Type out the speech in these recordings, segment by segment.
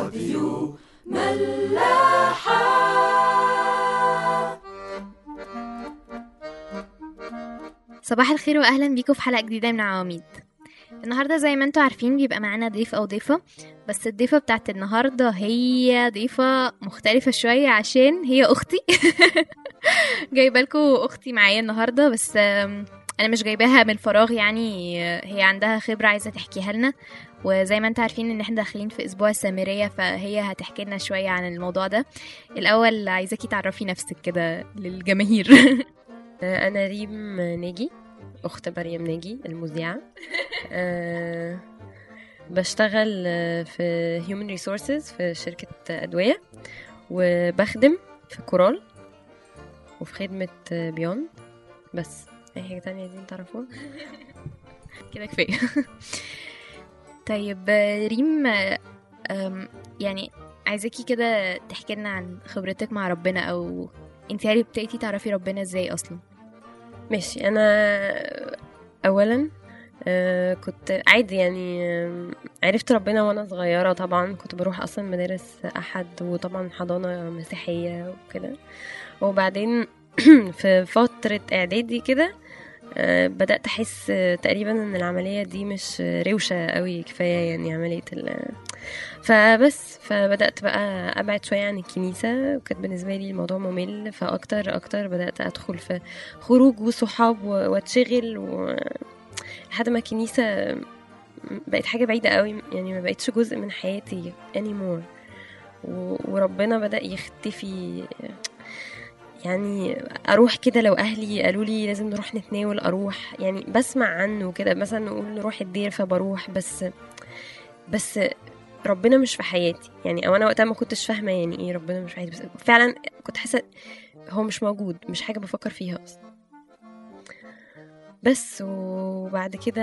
راديو ملاحة صباح الخير واهلا بيكم في حلقه جديده من عواميد النهارده زي ما انتوا عارفين بيبقى معانا ضيف او ضيفه بس الضيفه بتاعت النهارده هي ضيفه مختلفه شويه عشان هي اختي جايبه لكم اختي معايا النهارده بس آم، انا مش جايباها من فراغ يعني آه، هي عندها خبره عايزه تحكيها لنا وزي ما انتوا عارفين ان احنا داخلين في اسبوع السامريه فهي هتحكي لنا شويه عن الموضوع ده الاول عايزاكي تعرفي نفسك كده للجماهير أنا ريم ناجي أخت مريم ناجي المذيعة أه بشتغل آه، في Human Resources في شركة أدوية وبخدم في كورال وفي خدمة بيوند بس أي حاجة تانية عايزين تعرفوها كده كفايه طيب آه، ريم آه، آم، يعني عايزاكي كده تحكي لنا عن خبرتك مع ربنا او انت يعني ابتديتي تعرفي ربنا ازاي اصلا ماشي أنا أولا آه، كنت عادي يعني آم، عرفت ربنا وانا صغيرة طبعا كنت بروح اصلا مدارس احد وطبعا حضانة مسيحية وكده وبعدين في فترة اعدادي كده آه، بدأت أحس آه، تقريبا إن العملية دي مش آه، روشة قوي كفاية يعني عملية ال فبس فبدأت بقى أبعد شوية عن الكنيسة وكانت بالنسبة لي الموضوع ممل فأكتر أكتر بدأت أدخل في خروج وصحاب و- واتشغل و... لحد ما الكنيسة بقت حاجة بعيدة قوي يعني ما بقتش جزء من حياتي anymore و... وربنا بدأ يختفي يعني اروح كده لو اهلي قالوا لي لازم نروح نتناول اروح يعني بسمع عنه كده مثلا نقول نروح الدير فبروح بس بس ربنا مش في حياتي يعني او انا وقتها ما كنتش فاهمه يعني ايه ربنا مش في حياتي بس فعلا كنت حاسه هو مش موجود مش حاجه بفكر فيها اصلا بس وبعد كده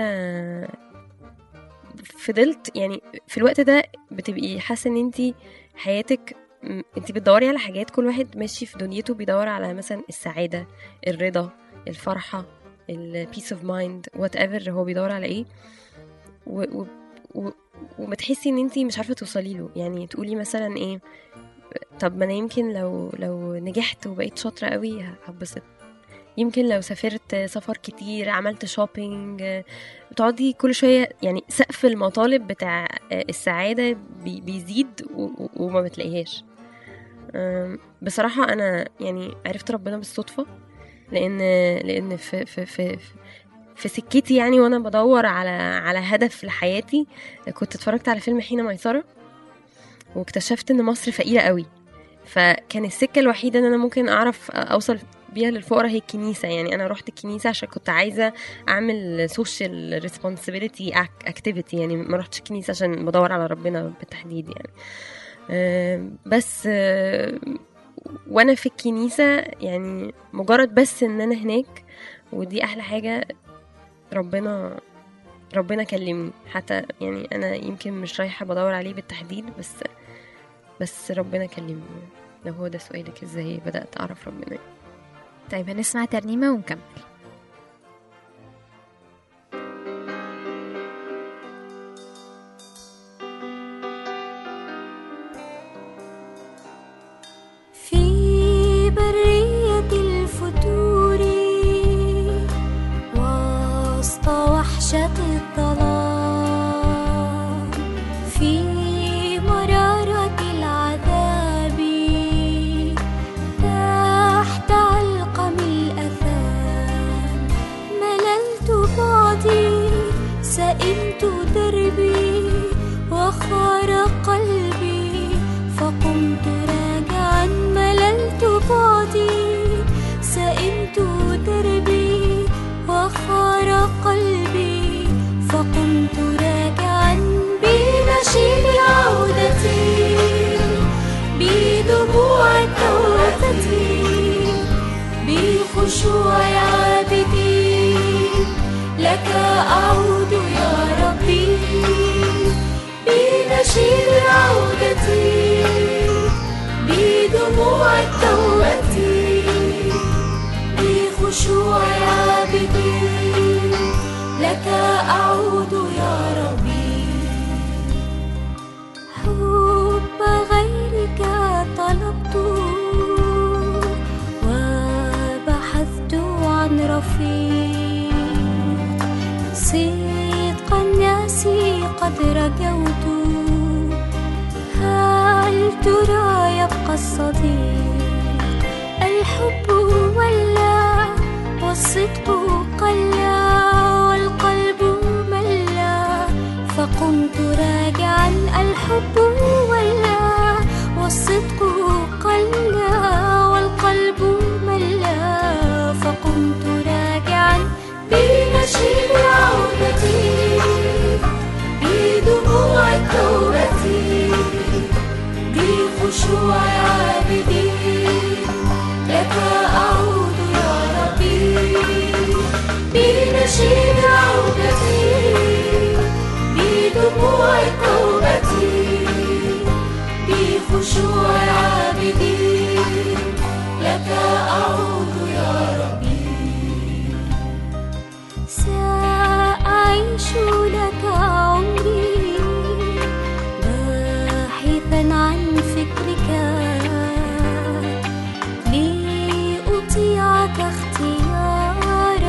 فضلت يعني في الوقت ده بتبقي حاسه ان انت حياتك م- انت بتدوري على حاجات كل واحد ماشي في دنيته بيدور على مثلا السعاده الرضا الفرحه البيس اوف مايند وات ايفر هو بيدور على ايه و, و, و وبتحسي ان انت مش عارفه توصلي له يعني تقولي مثلا ايه طب ما انا يمكن لو لو نجحت وبقيت شاطره قوي هتبسط يمكن لو سافرت سفر كتير عملت شوبينج بتقعدي كل شويه يعني سقف المطالب بتاع السعاده بي- بيزيد و- و- وما بتلاقيهاش أم، بصراحه انا يعني عرفت ربنا بالصدفه لان لان في في في في- في سكتي يعني وانا بدور على على هدف لحياتي كنت اتفرجت على فيلم حين ميسره واكتشفت ان مصر فقيره قوي فكان السكه الوحيده ان انا ممكن اعرف اوصل بيها للفقراء هي الكنيسه يعني انا رحت الكنيسه عشان كنت عايزه اعمل سوشيال ريسبونسبيلتي اكتيفيتي يعني ما رحتش الكنيسه عشان بدور على ربنا بالتحديد يعني آم، بس آه، وانا في الكنيسه يعني مجرد بس ان انا هناك ودي احلى حاجه ربنا ربنا كلمني حتى يعني انا يمكن مش رايحه بدور عليه بالتحديد بس بس ربنا كلمني لو هو ده سؤالك ازاي بدات اعرف ربنا طيب هنسمع ترنيمه ونكمل في برية الفتور وسط وحشة الظلام في مرارة العذاب تحت علقم الأثام مللت بعدي سئمت دربي وخار قلبي فقمت راجعا مللت بعدي سئمت دربي وخار قلبي فقمت راجعا بنشيد عودتي بدموع توبتي بخشوع عابدي لك أعود يا ربي بنشيد عودتي بدموع التوبة بخشوع عابدي لك أعود يا ربي حب راجوت هل ترى يبقى الصديق الحب ولا والصدق قلا والقلب ملا فقمت راجعا الحب ولا والصدق قلا والقلب ملا فقمت راجعا بنشيد عودتي بدموع التوبة بخشوع عابدي لك أعود يا ربي بنشيد عودتي بدموع التوبة بخشوع عابدي لك أعود يا ربي سأعيش لك عمري باحثا عن فكرك لأطيعك اختيارا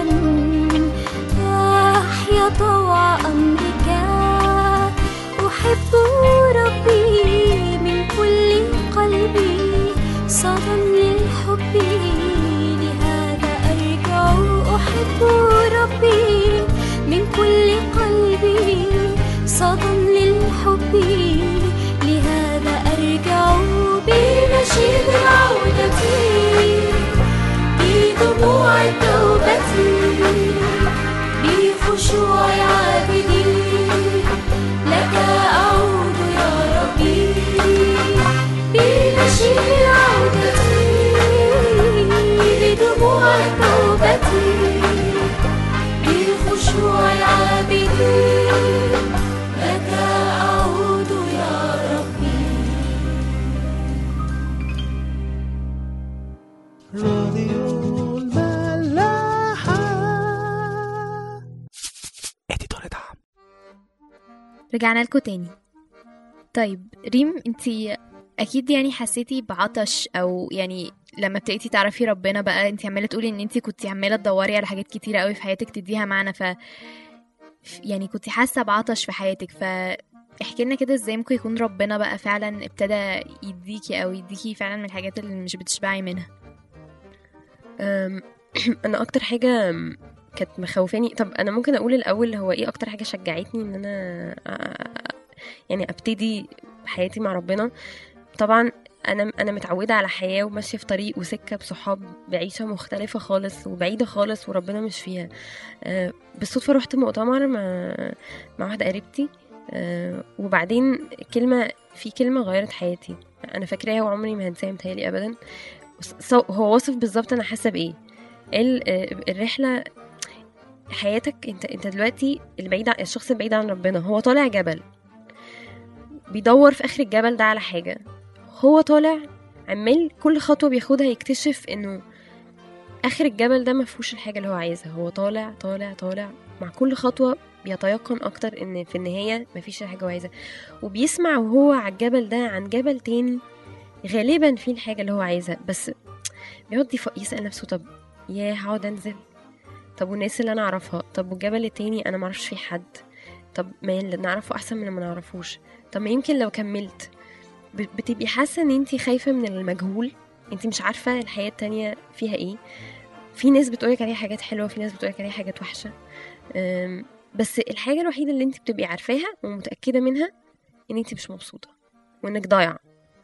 أحيا طوع أمرك أحب ربي من كل قلبي صدى للحب لهذا أرجع أحب ربي من كل قلبي صدى للحب لهذا أرجع بنشيد العودة بدموع التوبة بخشوع عابدي لك أعود يا ربي بنشيد العودة بدموع التوبة بخشوع العابدين لك أعود يا ربي راديو الملاحة اديتور دعم رجعنا لكم تاني طيب ريم انتي اكيد يعني حسيتي بعطش او يعني لما ابتديتي تعرفي ربنا بقى انتي عماله تقولي ان انتي كنتي عماله تدوري على حاجات كتيره قوي في حياتك تديها معنى ف يعني كنتي حاسه بعطش في حياتك ف احكي لنا كده ازاي ممكن يكون ربنا بقى فعلا ابتدى يديكي او يديكي فعلا من الحاجات اللي مش بتشبعي منها أم، انا اكتر حاجه أم، كانت مخوفاني طب انا ممكن اقول الاول هو ايه اكتر حاجه شجعتني ان انا أ- يعني ابتدي حياتي مع ربنا طبعا انا انا متعوده على حياه وماشيه في طريق وسكه بصحاب بعيشه مختلفه خالص وبعيده خالص وربنا مش فيها أه، بالصدفه رحت مؤتمر مع مع واحده قريبتي أه، وبعدين كلمه في كلمه غيرت حياتي انا فاكراها وعمري ما هنساها متهيألي ابدا صو- هو واصف بالظبط انا حاسه بايه ال- آه، الرحله حياتك انت انت دلوقتي البعيد عن- الشخص البعيد عن ربنا هو طالع جبل بيدور في اخر الجبل ده على حاجه هو طالع عمال كل خطوه بياخدها يكتشف انه اخر الجبل ده ما فيهوش الحاجه اللي هو عايزها هو طالع طالع طالع مع كل خطوه بيتيقن اكتر ان في النهايه مفيش الحاجه هو عايزها وبيسمع وهو على الجبل ده عن جبل تاني غالبا فيه الحاجه اللي هو عايزها بس بيقعد يف- يسال نفسه طب ياه هقعد انزل طب والناس اللي انا اعرفها طب والجبل التاني انا معرفش فيه حد طب ما اللي نعرفه احسن من اللي ما نعرفوش طب ما يمكن لو كملت ب- بتبقي حاسه ان انت خايفه من المجهول انت مش عارفه الحياه التانية فيها ايه في ناس بتقولك عليها حاجات حلوه في ناس بتقولك عليها حاجات وحشه أم، بس الحاجه الوحيده اللي انت بتبقي عارفاها ومتاكده منها ان انت مش مبسوطه وانك ضايعه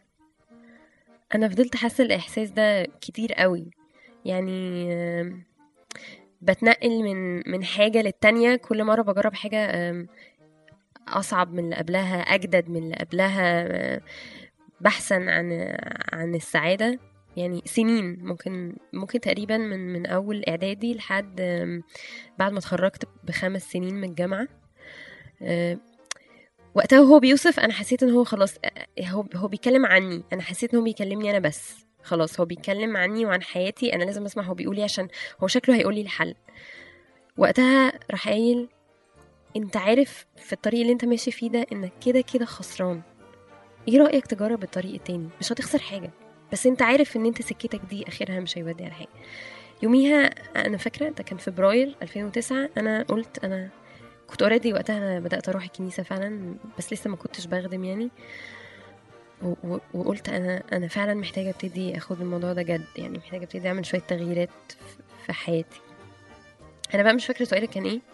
انا فضلت حاسه الاحساس ده كتير قوي يعني أم، بتنقل من من حاجه للتانية كل مره بجرب حاجه أم، اصعب من اللي قبلها اجدد من اللي قبلها أه، بحثا عن عن السعاده يعني سنين ممكن ممكن تقريبا من من اول اعدادي لحد أم، بعد ما اتخرجت بخمس سنين من الجامعه أه، وقتها وهو بيوصف انا حسيت ان هو خلاص أه، هو هو بيتكلم عني انا حسيت ان هو بيكلمني انا بس خلاص هو بيتكلم عني وعن حياتي انا لازم اسمع هو بيقول ايه عشان هو شكله هيقول لي الحل وقتها راح قايل انت عارف في الطريق اللي انت ماشي فيه ده انك كده كده خسران ايه رايك تجرب الطريق التاني مش هتخسر حاجه بس انت عارف ان انت سكتك دي اخرها مش هيودي على حاجه يوميها انا فاكره ده كان فبراير 2009 انا قلت انا كنت اوريدي وقتها انا بدات اروح الكنيسه فعلا بس لسه ما كنتش بخدم يعني و- و- وقلت انا انا فعلا محتاجه ابتدي اخد الموضوع ده جد يعني محتاجه ابتدي اعمل شويه تغييرات ف- في حياتي انا بقى مش فاكره سؤالك كان ايه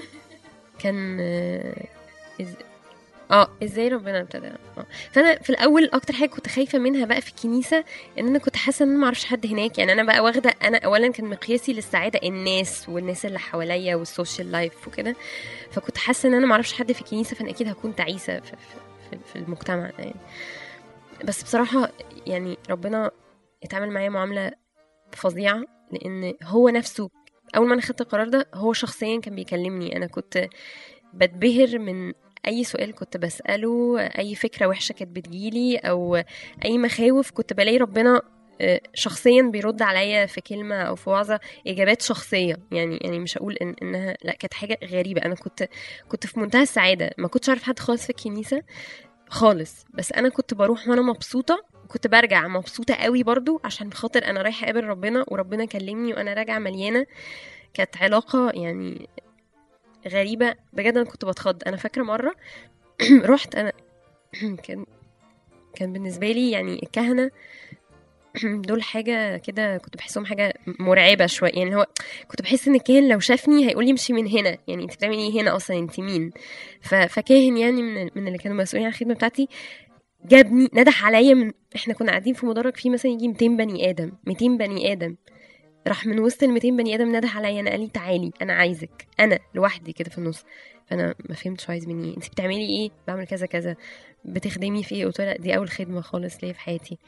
كان آه، إز... اه ازاي ربنا ابتدى اه فانا في الاول اكتر حاجه كنت خايفه منها بقى في الكنيسه ان انا كنت حاسه ان انا ما اعرفش حد هناك يعني انا بقى واخده انا اولا كان مقياسي للسعاده الناس والناس اللي حواليا والسوشيال لايف وكده فكنت حاسه ان انا ما اعرفش حد في الكنيسه فانا اكيد هكون تعيسه في, في, في المجتمع ده يعني بس بصراحه يعني ربنا اتعامل معايا معامله فظيعه لان هو نفسه اول ما انا خدت القرار ده هو شخصيا كان بيكلمني انا كنت بتبهر من اي سؤال كنت بساله اي فكره وحشه كانت بتجيلي او اي مخاوف كنت بلاقي ربنا آه، شخصيا بيرد عليا في كلمه او في وعظه اجابات شخصيه يعني يعني مش هقول إن انها لا كانت حاجه غريبه انا كنت كنت في منتهى السعاده ما كنتش اعرف حد خالص في الكنيسه خالص بس انا كنت بروح وانا مبسوطه كنت برجع مبسوطه قوي برضو عشان خاطر انا رايحه اقابل ربنا وربنا كلمني وانا راجعه مليانه كانت علاقه يعني غريبه بجد انا كنت بتخض انا فاكره مره رحت انا كان كان بالنسبه لي يعني الكهنه دول حاجه كده كنت بحسهم حاجه مرعبه شويه يعني هو كنت بحس ان الكاهن لو شافني هيقول لي امشي من هنا يعني انت بتعملي ايه هنا اصلا انت مين ف- فكاهن يعني من من اللي كانوا مسؤولين عن الخدمه بتاعتي جابني ندح عليا من احنا كنا قاعدين في مدرج فيه مثلا يجي 200 بني ادم 200 بني ادم راح من وسط ال 200 بني ادم ندح عليا انا قال لي تعالي انا عايزك انا لوحدي كده في النص فانا ما فهمتش هو عايز مني ايه انت بتعملي ايه بعمل كذا كذا بتخدمي في ايه قلت له لا دي اول خدمه خالص ليا في حياتي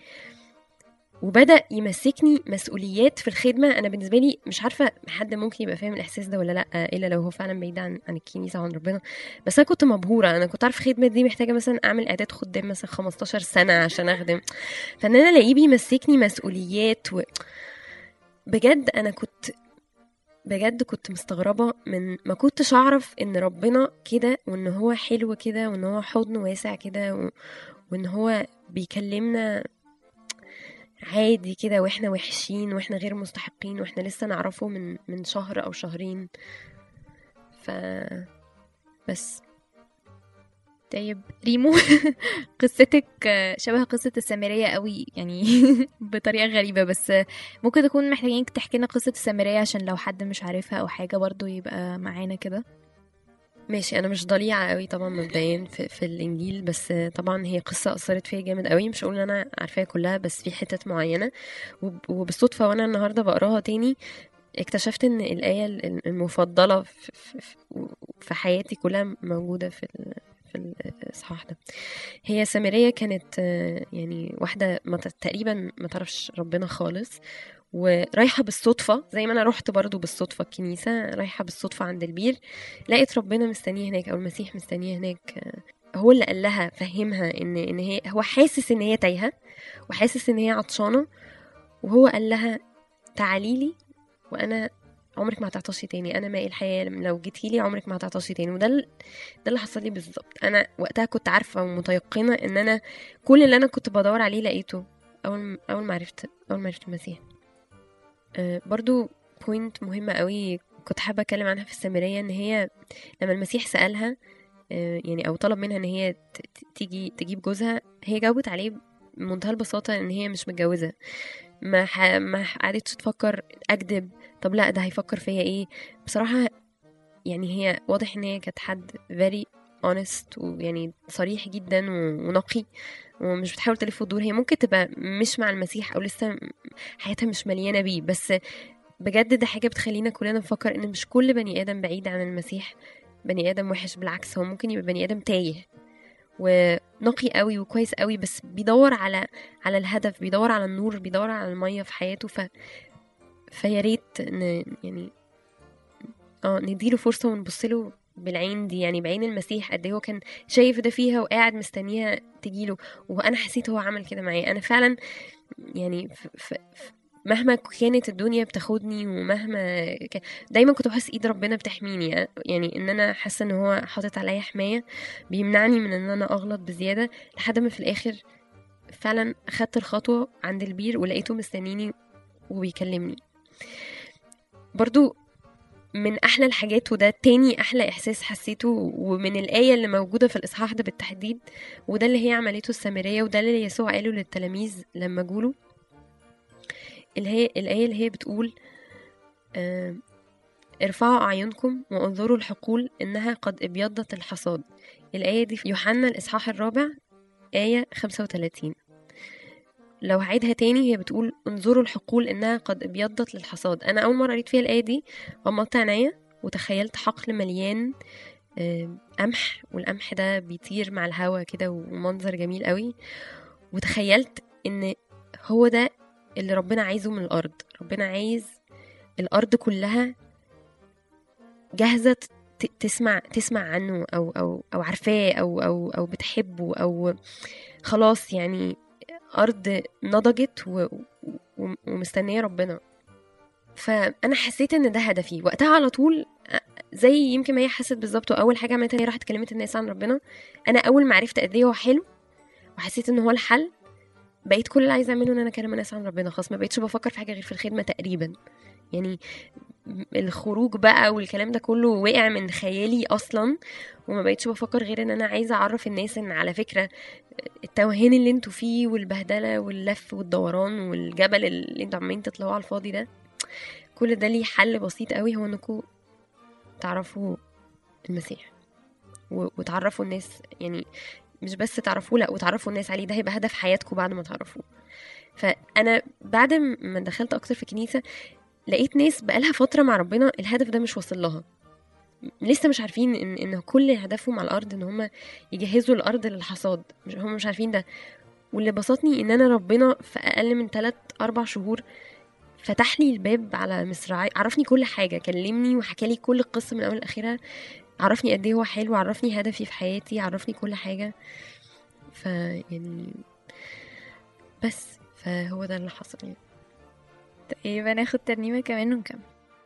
وبدا يمسكني مسؤوليات في الخدمه انا بالنسبه لي مش عارفه حد ممكن يبقى فاهم الاحساس ده ولا لا الا لو هو فعلا بعيد عن عن الكنيسه وعن ربنا بس انا كنت مبهوره انا كنت عارفه الخدمه دي محتاجه مثلا اعمل اعداد خدام مثلا 15 سنه عشان اخدم فان انا الاقيه بيمسكني مسؤوليات و... بجد انا كنت بجد كنت مستغربة من ما كنتش أعرف إن ربنا كده وإن هو حلو كده وإن هو حضن واسع كده و... وإن هو بيكلمنا عادي كده واحنا وحشين واحنا غير مستحقين واحنا لسه نعرفه من من شهر او شهرين ف بس طيب ريمو قصتك شبه قصة السامرية قوي يعني بطريقة غريبة بس ممكن تكون محتاجينك تحكي لنا قصة السامرية عشان لو حد مش عارفها أو حاجة برضو يبقى معانا كده ماشي انا مش ضليعه قوي طبعا مبدئيا في, في الانجيل بس طبعا هي قصه اثرت فيا جامد قوي مش هقول ان انا عارفاها كلها بس في حتت معينه وب- وبالصدفه وانا النهارده بقراها تاني اكتشفت ان الايه ال- المفضله في, في, في حياتي كلها موجوده في ال- في الاصحاح ده هي سامريه كانت آه، يعني واحده ما ت- تقريبا ما تعرفش ربنا خالص ورايحه بالصدفه زي ما انا رحت برضو بالصدفه الكنيسه رايحه بالصدفه عند البير لقيت ربنا مستنيه هناك او المسيح مستنيه هناك آه، هو اللي قال لها فهمها ان ان هي هو حاسس ان هي تايهه وحاسس ان هي عطشانه وهو قال لها تعالي لي وانا عمرك ما هتعطشي تاني انا ماء الحياه لو جيتي لي عمرك ما هتعطشي تاني وده ال- ده اللي حصل لي بالظبط انا وقتها كنت عارفه ومتيقنه ان انا كل اللي انا كنت بدور عليه لقيته اول اول ما عرفت اول ما عرفت المسيح آه، برضو بوينت مهمة قوي كنت حابة أتكلم عنها في السامرية إن هي لما المسيح سألها آه، يعني أو طلب منها إن هي ت- ت- تيجي تجيب جوزها هي جاوبت عليه بمنتهى البساطة إن هي مش متجوزة ما ح... ما قعدتش تفكر أكذب طب لا ده هيفكر فيا إيه بصراحة يعني هي واضح إن هي كانت حد very honest ويعني صريح جدا و- ونقي ومش بتحاول تلف وتدور هي ممكن تبقى مش مع المسيح أو لسه حياتها مش مليانة بيه بس بجد ده حاجة بتخلينا كلنا نفكر ان مش كل بني ادم بعيد عن المسيح بني ادم وحش بالعكس هو ممكن يبقى بني ادم تايه ونقي قوي وكويس قوي بس بيدور على على الهدف بيدور على النور بيدور على المية في حياته ف فيا ريت ن... يعني اه نديله فرصة ونبص له بالعين دي يعني بعين المسيح قد ايه هو كان شايف ده فيها وقاعد مستنيها تجيله وانا حسيت هو عمل كده معايا انا فعلا يعني ف... ف... ف- مهما كانت الدنيا بتاخدني ومهما ك... دايما كنت بحس ايد ربنا بتحميني يعني ان انا حاسه ان هو حاطط عليا حمايه بيمنعني من ان انا اغلط بزياده لحد ما في الاخر فعلا اخدت الخطوه عند البير ولقيته مستنيني وبيكلمني برضو من احلى الحاجات وده تاني احلى احساس حسيته ومن الايه اللي موجوده في الاصحاح ده بالتحديد وده اللي هي عملته السامريه وده اللي يسوع قاله للتلاميذ لما جوله اللي هي الايه اللي هي بتقول آه، ارفعوا اعينكم وانظروا الحقول انها قد ابيضت الحصاد الايه دي في يوحنا الاصحاح الرابع ايه 35 لو هعيدها تاني هي بتقول انظروا الحقول انها قد ابيضت للحصاد انا اول مره قريت فيها الايه دي غمضت عينيا وتخيلت حقل مليان آه، قمح والقمح ده بيطير مع الهوا كده ومنظر جميل قوي وتخيلت ان هو ده اللي ربنا عايزه من الارض ربنا عايز الارض كلها جاهزه ت- تسمع تسمع عنه او او او عارفاه او او او بتحبه او خلاص يعني ارض نضجت و... و... ومستنيه ربنا فانا حسيت ان ده هدفي وقتها على طول زي يمكن ما هي حست بالظبط واول حاجه عملتها هي راحت كلمت الناس عن ربنا انا اول ما عرفت قد ايه هو حلو وحسيت ان هو الحل بقيت كل اللي عايزه اعمله ان انا اكلم الناس عن ربنا خلاص ما بقيتش بفكر في حاجه غير في الخدمه تقريبا يعني الخروج بقى والكلام ده كله وقع من خيالي اصلا وما بقيتش بفكر غير ان انا عايزه اعرف الناس ان على فكره التوهان اللي انتوا فيه والبهدله واللف والدوران والجبل اللي انتوا عمالين تطلعوا على الفاضي ده كل ده ليه حل بسيط قوي هو انكم تعرفوا المسيح و- وتعرفوا الناس يعني مش بس تعرفوه لا وتعرفوا الناس عليه ده هيبقى هدف حياتكم بعد ما تعرفوه فانا بعد ما دخلت اكتر في كنيسه لقيت ناس بقالها فتره مع ربنا الهدف ده مش واصل لها لسه مش عارفين ان ان كل هدفهم على الارض ان هم يجهزوا الارض للحصاد مش هم مش عارفين ده واللي بسطني ان انا ربنا في اقل من 3 4 شهور فتح لي الباب على مصراعي عرفني كل حاجه كلمني وحكى لي كل القصه من اول لاخرها عرفني قد ايه هو حلو عرفني هدفي في حياتي عرفني كل حاجه فيعني بس فهو ده اللي حصل يعني طيب هناخد ترنيمة كمان ونكمل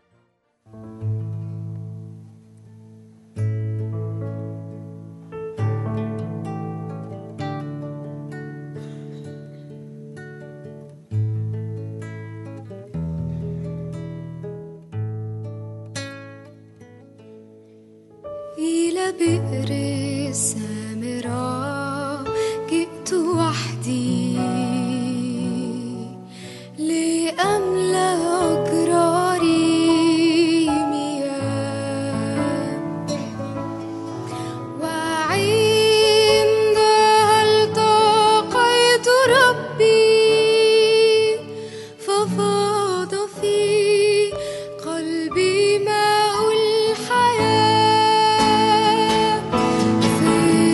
إلى بئر السامرة جئت وحدي لأملأ أجراري مياه وعندها التقيت ربي ففاض في قلبي ماء الحياة في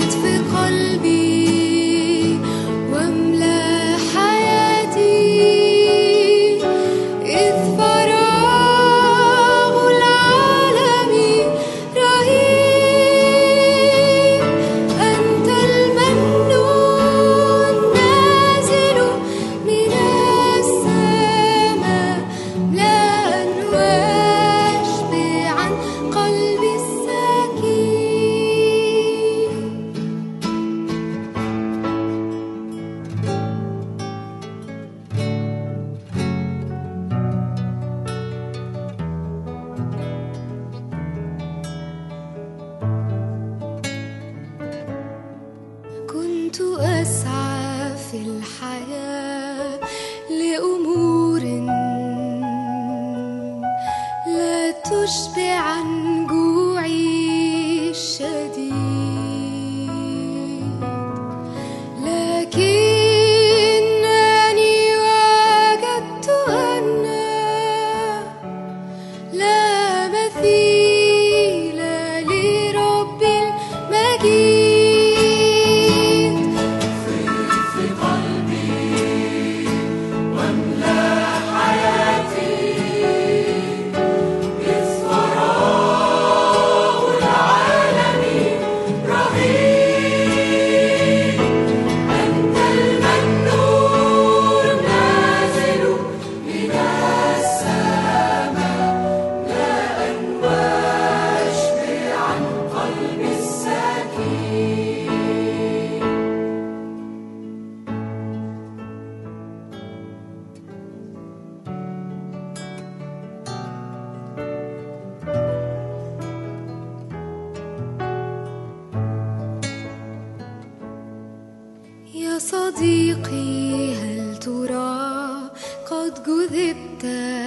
يا صديقي هل ترى قد جذبت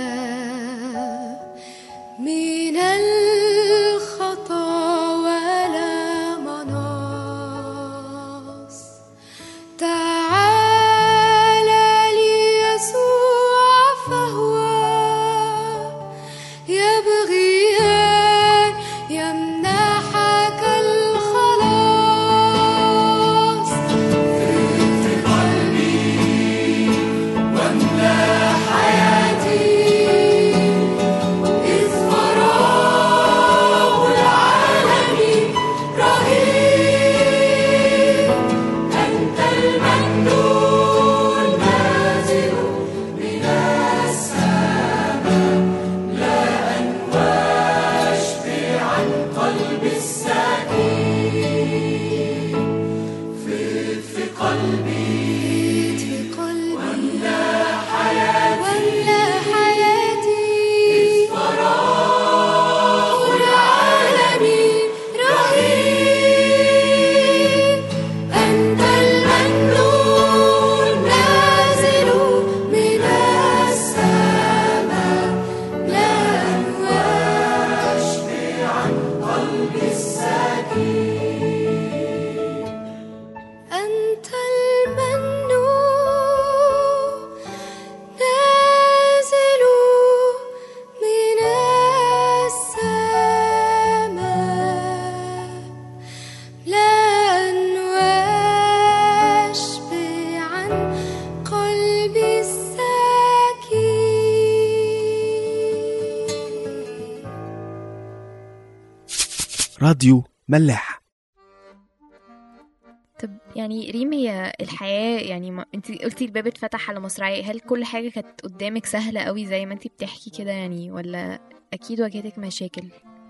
من الخطا ولا مناص تعال ليسوع فهو يبغي أن يمنحك الخلاص إذ فراغ العالم رهيب أنت المجنون نازل من السماء لا أن واشبع عن قلب السكين فيض في قلبي في قلبي واملأ حياتي فراغ العالم رهيب أنت المجنون نازل من السماء لا أن واشبع عن قلب السكين أنت المنون نازل من السماء لا أن واشبع عن قلب السكين راديو ملاح طب يعني ريم هي الحياة يعني ما انت قلتي الباب اتفتح على مصراعية هل كل حاجة كانت قدامك سهلة قوي زي ما انت بتحكي كده يعني ولا أكيد واجهتك مشاكل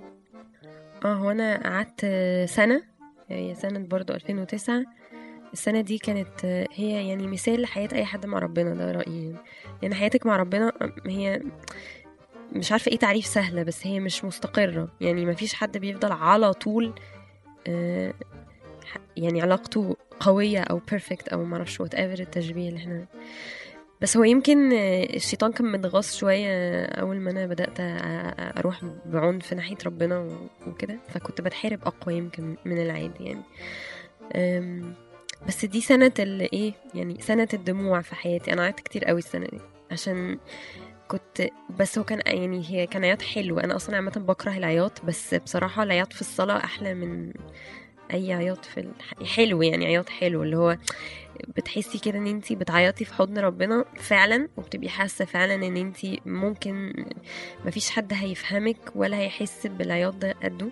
اه هو انا قعدت سنة هي سنة برضو 2009 السنة دي كانت هي يعني مثال لحياة أي حد مع ربنا ده رأيي يعني حياتك مع ربنا هي مش عارفة ايه تعريف سهلة بس هي مش مستقرة يعني مفيش حد بيفضل على طول آه، يعني علاقته قوية أو بيرفكت أو معرفش وات ايفر التشبيه اللي احنا بس هو يمكن آه، الشيطان كان متغاص شوية أول ما أنا بدأت أ- أروح بعنف ناحية ربنا و- وكده فكنت بتحارب أقوى يمكن من العادي يعني أم، بس دي سنة ال إيه يعني سنة الدموع في حياتي أنا عيطت كتير قوي السنة دي عشان كنت بس هو كان يعني هي كان عياط حلو أنا أصلا عامة بكره العياط بس بصراحة العياط في الصلاة أحلى من أي عياط في الح... حلو يعني عياط حلو اللي هو بتحسي كده ان انتي بتعيطي في حضن ربنا فعلا وبتبقي حاسه فعلا ان انتي ممكن مفيش حد هيفهمك ولا هيحس بالعياط ده قده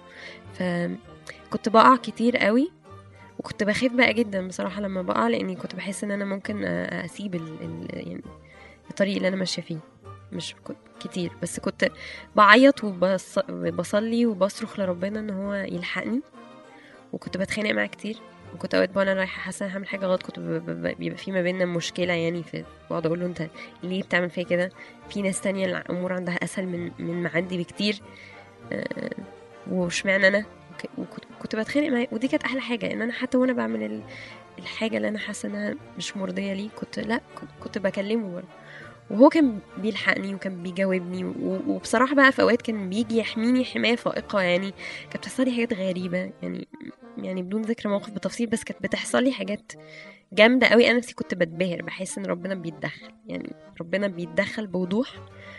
فكنت بقع كتير قوي وكنت بخاف بقى جدا بصراحه لما بقع لاني كنت بحس ان انا ممكن أ- اسيب ال... ال... يعني الطريق اللي انا ماشيه فيه مش كنت كتير بس كنت بعيط وبصلي وبصرخ لربنا ان هو يلحقني وكنت بتخانق معاه كتير وكنت اوقات بقى انا رايحه حاسه انا هعمل حاجه غلط كنت ب- ب- بيبقى في ما بيننا مشكله يعني في بقعد اقول له انت ليه بتعمل فيا كده في ناس تانية الامور عندها اسهل من من ما عندي بكتير آه، واشمعنى انا وك- وكنت كنت بتخانق معاه ودي كانت احلى حاجه ان انا حتى وانا بعمل ال- الحاجه اللي انا حاسه انها مش مرضيه ليه كنت لا كنت, كنت بكلمه برضه وهو كان بيلحقني وكان بيجاوبني و- وبصراحه بقى في اوقات كان بيجي يحميني حمايه فائقه يعني كانت بتحصل لي حاجات غريبه يعني يعني بدون ذكر موقف بتفصيل بس كانت بتحصل لي حاجات جامده قوي انا نفسي كنت بتبهر بحس ان ربنا بيتدخل يعني ربنا بيتدخل بوضوح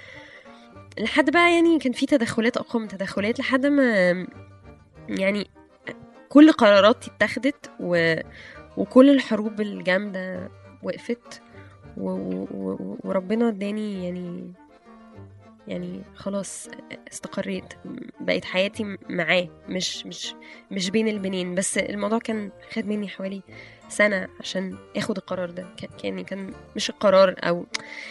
لحد بقى يعني كان في تدخلات اقوى من تدخلات لحد ما يعني كل قراراتي اتخذت و... وكل الحروب الجامده وقفت و... و... و... وربنا اداني يعني يعني خلاص استقريت بقيت حياتي معاه مش مش مش بين البنين بس الموضوع كان خد مني حوالي سنة عشان اخد القرار ده كان يعني كان مش القرار او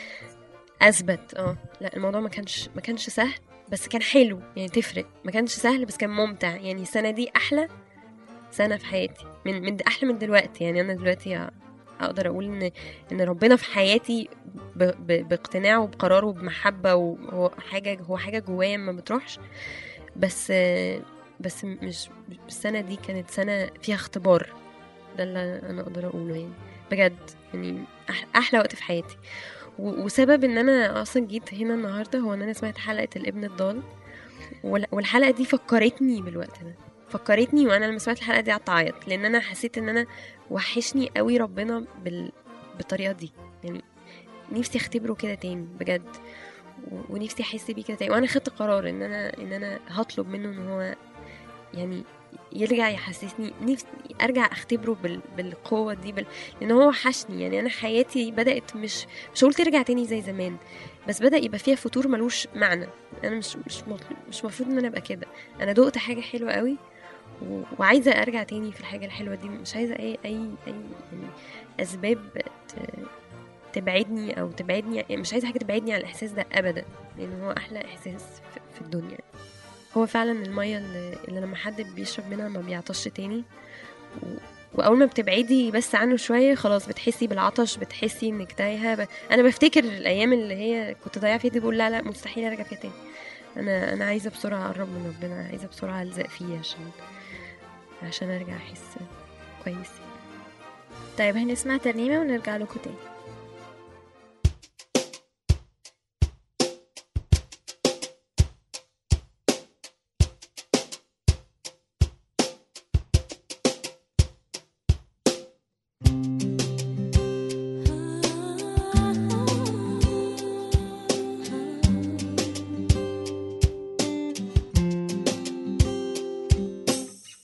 اثبت اه لا الموضوع ما كانش ما كانش سهل بس كان حلو يعني تفرق ما كانش سهل بس كان ممتع يعني السنة دي احلى سنة في حياتي من من احلى من دلوقتي يعني انا دلوقتي اقدر اقول ان ان ربنا في حياتي ب... ب... باقتناع وبقرار وبمحبه وهو حاجه هو حاجه جوايا ما بتروحش بس بس مش السنه دي كانت سنه فيها اختبار ده اللي انا اقدر اقوله يعني بجد يعني أح- احلى وقت في حياتي و- وسبب ان انا اصلا جيت هنا النهارده هو ان انا سمعت حلقه الابن الضال وال- والحلقه دي فكرتني بالوقت ده فكرتني وانا لما سمعت الحلقه دي قعدت اعيط لان انا حسيت ان انا وحشني قوي ربنا بال... بالطريقه دي يعني نفسي اختبره كده تاني بجد و- ونفسي احس بيه كده تاني وانا خدت قرار ان انا ان انا هطلب منه ان هو يعني يرجع يحسسني نفسي ارجع اختبره بال... بالقوه دي بال... لان هو وحشني يعني انا حياتي بدات مش مش هقول ترجع تاني زي زمان بس بدا يبقى فيها فتور ملوش معنى انا مش مش مطل... مش مفروض ان انا ابقى كده انا دقت حاجه حلوه قوي و... وعايزه ارجع تاني في الحاجه الحلوه دي مش عايزه اي اي اي يعني اسباب ت... تبعدني او تبعدني يعني مش عايزه حاجه تبعدني عن الاحساس ده ابدا لان هو احلى احساس في, في الدنيا هو فعلا الميه اللي, اللي لما حد بيشرب منها ما بيعطش تاني و... واول ما بتبعدي بس عنه شويه خلاص بتحسي بالعطش بتحسي انك تايهه ب... انا بفتكر الايام اللي هي كنت ضايعه فيها دي بقول لا لا مستحيل ارجع فيها تاني انا انا عايزه بسرعه اقرب من ربنا عايزه بسرعه الزق فيه عشان عشان ارجع احس كويس طيب هنسمع ترنيمة ونرجع لكم تاني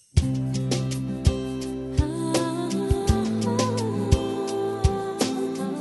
Ah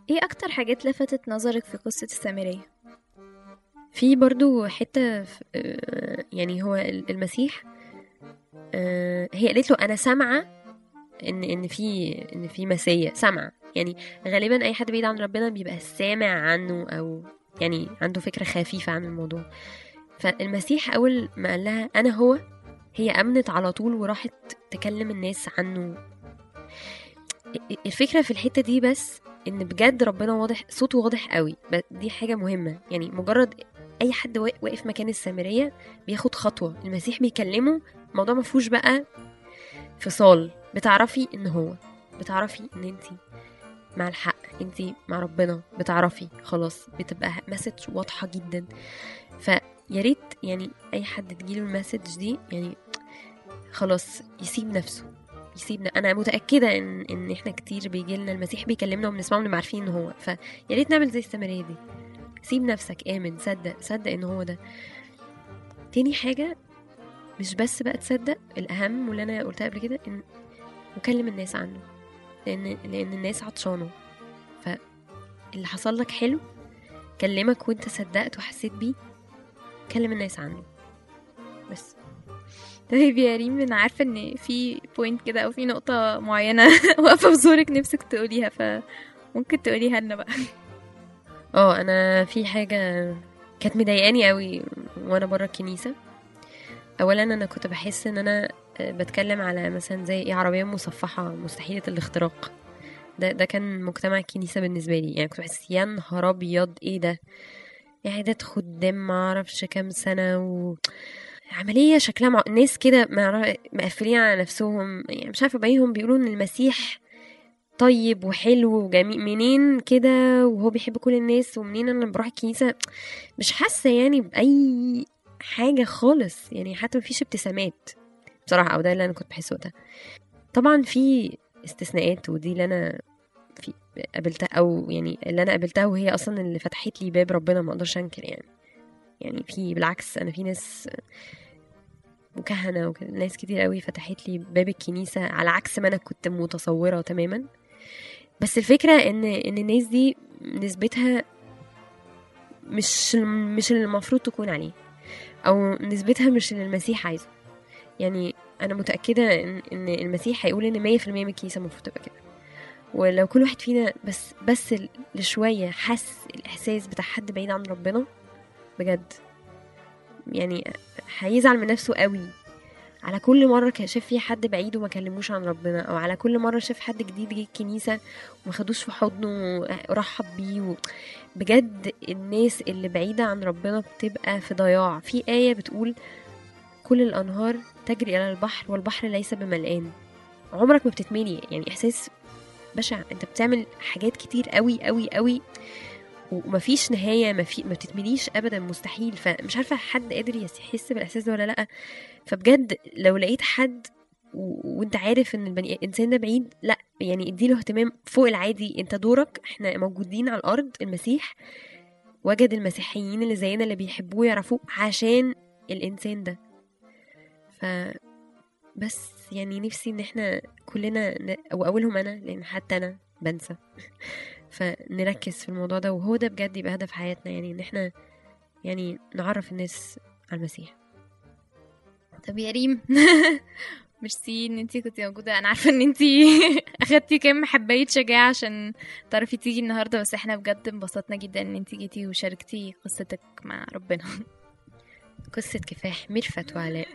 ايه اكتر حاجات لفتت نظرك في قصة السامرية في برضو حتة في- آه، يعني هو ال- المسيح آه، هي قالت له انا سامعة ان ان في ان في مسيا سامعة يعني غالبا اي حد بعيد عن ربنا بيبقى سامع عنه او يعني عنده فكرة خفيفة عن الموضوع فالمسيح اول ما قال لها انا هو هي امنت على طول وراحت تكلم الناس عنه الفكرة في الحتة دي بس ان بجد ربنا واضح صوته واضح قوي ب- دي حاجة مهمة يعني مجرد اي حد وا- واقف مكان السامرية بياخد خطوة المسيح بيكلمه الموضوع ما فيهوش بقى فصال بتعرفي ان هو بتعرفي ان انت مع الحق انت مع ربنا بتعرفي خلاص بتبقى مسج واضحة جدا فيا ريت يعني اي حد تجيله المسج دي يعني خلاص يسيب نفسه يسيبنا انا متاكده ان ان احنا كتير بيجي لنا المسيح بيكلمنا وبنسمعه ونبقى عارفين ان هو فيا ريت نعمل زي السامريه دي سيب نفسك امن صدق صدق ان هو ده تاني حاجه مش بس بقى تصدق الاهم واللي انا قلتها قبل كده ان وكلم الناس عنه لان لان الناس عطشانه فاللي حصل لك حلو كلمك وانت صدقت وحسيت بيه كلم الناس عنه بس طيب يا ريم انا عارفة ان في بوينت كده او في نقطة معينة واقفة في زورك نفسك تقوليها فممكن تقوليها لنا بقى اه انا في حاجه كانت مضايقاني قوي وانا بره الكنيسه اولا انا كنت بحس ان انا بتكلم على مثلا زي ايه عربيه مصفحه مستحيله الاختراق ده ده كان مجتمع الكنيسه بالنسبه لي يعني كنت بحس يا نهار ابيض ايه ده اعداد خدام ما اعرفش كام سنه و عملية شكلها مع... ناس كده مع- مقفلين على نفسهم يعني مش عارفة بايهم بيقولوا ان المسيح طيب وحلو وجميل منين كده وهو بيحب كل الناس ومنين انا بروح الكنيسة مش حاسة يعني بأي حاجة خالص يعني حتى مفيش ابتسامات بصراحة او ده اللي انا كنت بحسه وقتها طبعا في استثناءات ودي اللي انا في قابلتها او يعني اللي انا قابلتها وهي اصلا اللي فتحت لي باب ربنا ما اقدرش انكر يعني يعني في بالعكس انا في ناس وكهنة وكده ناس كتير قوي فتحت لي باب الكنيسة على عكس ما أنا كنت متصورة تماما بس الفكرة إن إن الناس دي نسبتها مش مش اللي المفروض تكون عليه أو نسبتها مش اللي المسيح عايزه يعني أنا متأكدة إن إن المسيح هيقول إن مية في المية من الكنيسة المفروض تبقى كده ولو كل واحد فينا بس بس لشوية حس الإحساس بتاع حد بعيد عن ربنا بجد يعني هيزعل من نفسه قوي على كل مرة كان شاف فيه حد بعيد وما كلموش عن ربنا أو على كل مرة شاف حد جديد جه الكنيسة وما خدوش في حضنه ورحب بيه و... بجد الناس اللي بعيدة عن ربنا بتبقى في ضياع في آية بتقول كل الأنهار تجري إلى البحر والبحر ليس بملآن عمرك ما بتتملي يعني إحساس بشع أنت بتعمل حاجات كتير قوي قوي قوي ومفيش نهاية ما, في ما بتتمليش أبدا مستحيل فمش عارفة حد قادر يحس بالإحساس ده ولا لأ فبجد لو لقيت حد و... وانت عارف ان البني الانسان ده بعيد لا يعني اديله اهتمام فوق العادي انت دورك احنا موجودين على الارض المسيح وجد المسيحيين اللي زينا اللي بيحبوه يعرفوه عشان الانسان ده ف بس يعني نفسي ان احنا كلنا ن... واولهم انا لان حتى انا بنسى فنركز في الموضوع ده وهو ده بجد يبقى هدف حياتنا يعني ان احنا يعني نعرف الناس على المسيح طب يا ريم ميرسي ان انتي كنتي موجوده انا عارفه ان انتي اخدتي كام حبايه شجاعه عشان تعرفي تيجي النهارده بس احنا بجد انبسطنا جدا ان انتي جيتي وشاركتي قصتك مع ربنا قصة كفاح ميرفت وعلاء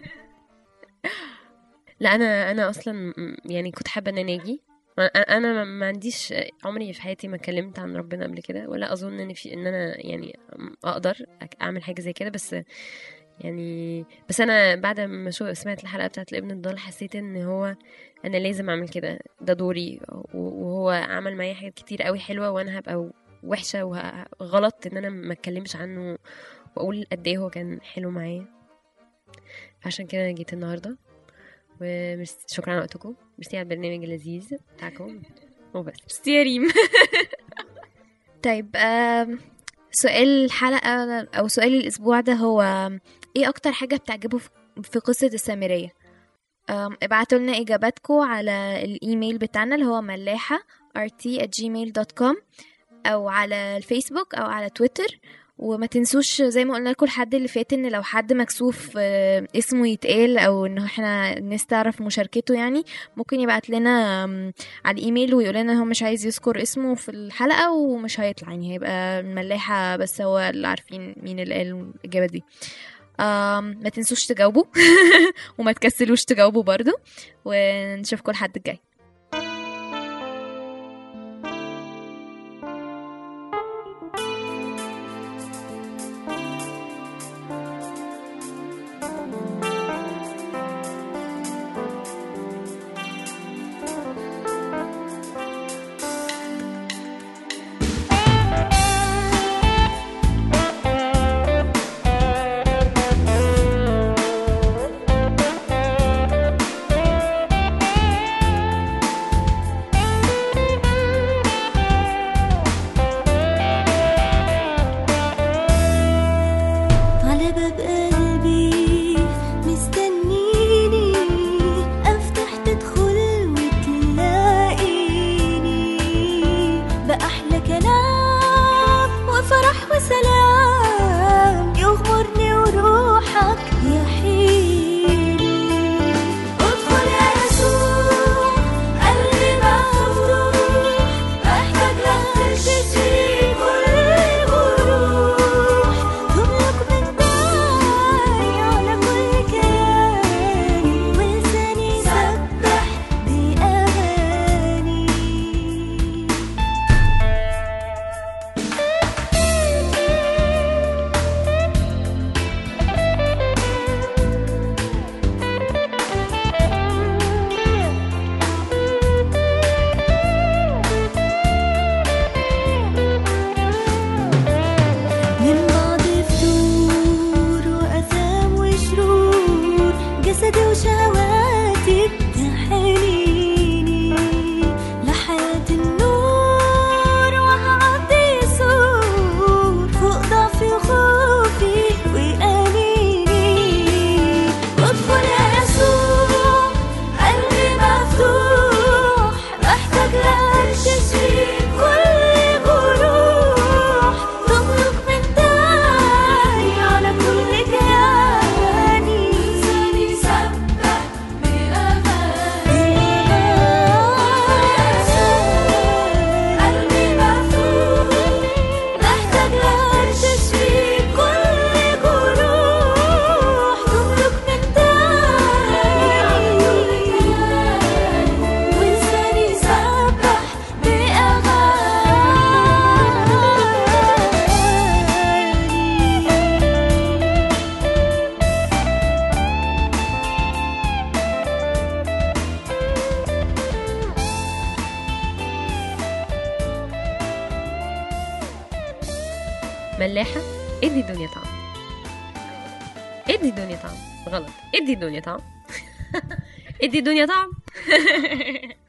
لا انا انا اصلا يعني كنت حابه ان انا اجي انا ما عنديش عمري في حياتي ما اتكلمت عن ربنا قبل كده ولا اظن ان في ان انا يعني اقدر اعمل حاجه زي كده بس يعني بس انا بعد ما شو سمعت الحلقه بتاعت الابن الضال حسيت ان هو انا لازم اعمل كده ده دوري وهو عمل معايا حاجات كتير قوي حلوه وانا هبقى وحشه وغلط ان انا ما اتكلمش عنه واقول قد ايه هو كان حلو معايا عشان كده انا جيت النهارده وشكرا على وقتكم ميرسي على البرنامج اللذيذ بتاعكم وبس ميرسي يا ريم طيب سؤال الحلقة أو سؤال الأسبوع ده هو إيه أكتر حاجة بتعجبه في قصة السامرية ابعتوا لنا إجاباتكم على الإيميل بتاعنا اللي هو ملاحة rt at gmail.com او على الفيسبوك او على تويتر وما تنسوش زي ما قلنا لكم الحد اللي فات ان لو حد مكسوف آه، اسمه يتقال او ان احنا الناس تعرف مشاركته يعني ممكن يبعت لنا آم، على الايميل ويقول لنا هو مش عايز يذكر اسمه في الحلقه ومش هيطلع يعني هيبقى الملاحه بس هو اللي عارفين مين اللي قال الاجابه دي آم، ما تنسوش تجاوبوا وما تكسلوش تجاوبوا برضو ونشوفكم الحد الجاي على باب قلبي مستنيني افتح تدخل وتلاقيني بأحلى كلام وفرح وسلام يغمرني وروحك يحييني ادخل يا يسوع قلبي مفتوح محتاج لك تشفي كل جروح تملك من داعي على كل كياني ولساني يسبح بأغاني من بعض فتور وأثام وشرور جسدي وشهواتي بتحنيني لحياة النور وهعدي سور فوق ضعفي وخوفي وأنيني ادخل يا يسوع قلبي مفتوح محتاج لك تشفي كل جروح تملك من داعي على كل كياني لساني يسبح بأغاني قلبي مفتوح محتاج لك تشفي كل جروح تملك من داعي على كل كياني ولساني يسبح بأغاني ملاحة ادي الدنيا طعم ادي الدنيا طعم غلط ادي الدنيا طعم ادي الدنيا طعم